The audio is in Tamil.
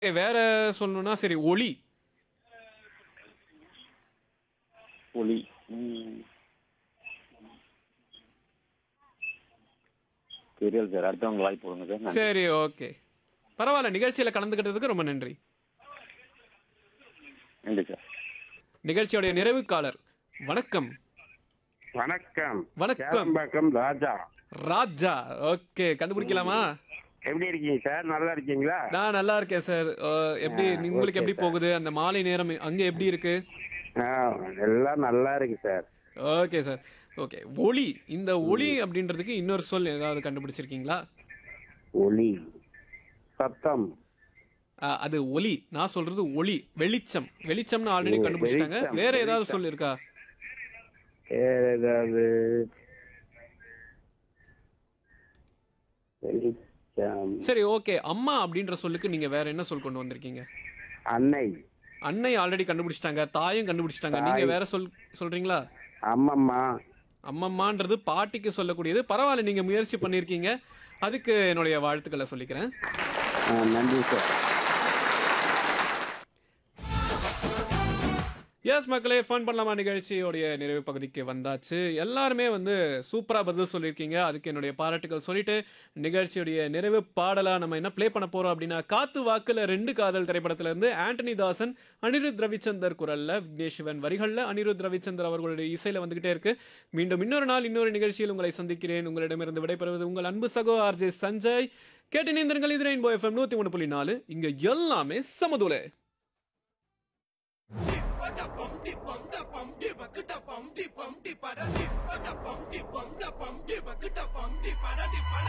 வேற சொல்லணும்னா சரி ஒளி ஒளி ம். தெரியல சார் அடுத்தவங்க வாய்ப்பு கொடுங்க சார் நன்றி. சரி ஓகே பரவாயில்ல நிகழ்ச்சியில கலந்துக்கிட்டதுக்கு ரொம்ப நன்றி நன்றி சார் நிகழ்ச்சியோடைய நிறைவு காலர் வணக்கம் வணக்கம் வணக்கம். கேளம்பாக்கம் ராஜா ராஜா ஓகே கண்டுபிடிக்கலாமா எப்படி இருக்கீங்க சார் நல்லா இருக்கீங்களா நான் நல்லா இருக்கேன் சார் அஹ், எப்படி ஆ, உங்களுக்கு okay, எப்படி sir. போகுது அந்த மாலை நேரம் அங்க எப்படி இருக்கு ஆ, எல்லாம் நல்லா இருக்கு சார் ஓகே சார் ஓகே ஒளி இந்த ஒளி அப்படின்றதுக்கு இன்னொரு சொல் ஏதாவது கண்டுபிடிச்சிருக்கீங்களா ஒளி சத்தம் அஹ், அது ஒளி நான் சொல்றது ஒளி வெளிச்சம் வெளிச்சம்னு ஆல்ரெடி ஓ, கண்டுபிடிச்சிட்டாங்க வெளிச்சம், வேற ஏதாவது வெளிச்சம். சொல் இருக்கா வேற ஏதாவது வெளிச்சம் சரி ஓகே அம்மா அப்படின்ற சொல்லுக்கு நீங்க வேற என்ன சொல் கொண்டு வந்திருக்கீங்க அன்னை அன்னை ஆல்ரெடி கண்டுபிடிச்சிட்டாங்க தாயும் கண்டுபிடிச்சிட்டாங்க நீங்க தாய். வேற சொல் சொல்றீங்களா அம்மம்மா அம்மம்மான்றது பாட்டிக்கு சொல்லக்கூடியது பரவாயில்ல நீங்க முயற்சி பண்ணிருக்கீங்க அதுக்கு என்னுடைய வாழ்த்துக்களை சொல்லிக்கிறேன் ஆ, நன்றி சார் எஸ் மக்களே ஃபன் பண்ணலாமா நிகழ்ச்சியோடைய நிறைவு பகுதிக்கு வந்தாச்சு எல்லாருமே வந்து சூப்பரா பதில் சொல்லியிருக்கீங்க அதுக்கு என்னுடைய பாராட்டுகள் சொல்லிட்டு நிகழ்ச்சியுடைய நிறைவு பாடலா நம்ம என்ன ப்ளே பண்ண போறோம் அப்படின்னா காத்து வாக்குல ரெண்டு காதல் திரைப்படத்துல இருந்து ஆண்டனி தாசன் அனிருத் ரவிச்சந்தர் குரல்ல விக்னேஷ் சிவன் வரிகள்ல அனிருத் ரவிச்சந்தர் அவர்களுடைய இசையில வந்துகிட்டே இருக்கு மீண்டும் இன்னொரு நாள் இன்னொரு நிகழ்ச்சியில் உங்களை சந்திக்கிறேன் உங்களிடமிருந்து விடைபெறுவது உங்கள் அன்பு சகோ ஆர்ஜே சஞ்சய் கேட்டு நேந்திரங்கள் இது ரெயின்போ எஃப்எம் நூத்தி மூணு புள்ளி நாலு இங்க எல்லாமே சமதுலே பம் டி பம் ட பம் டி பக்கிட்ட பம் டி பம் டி பட டி பட பம் டி பம் ட பம் டி பக்கிட்ட பம் டி பட டி பட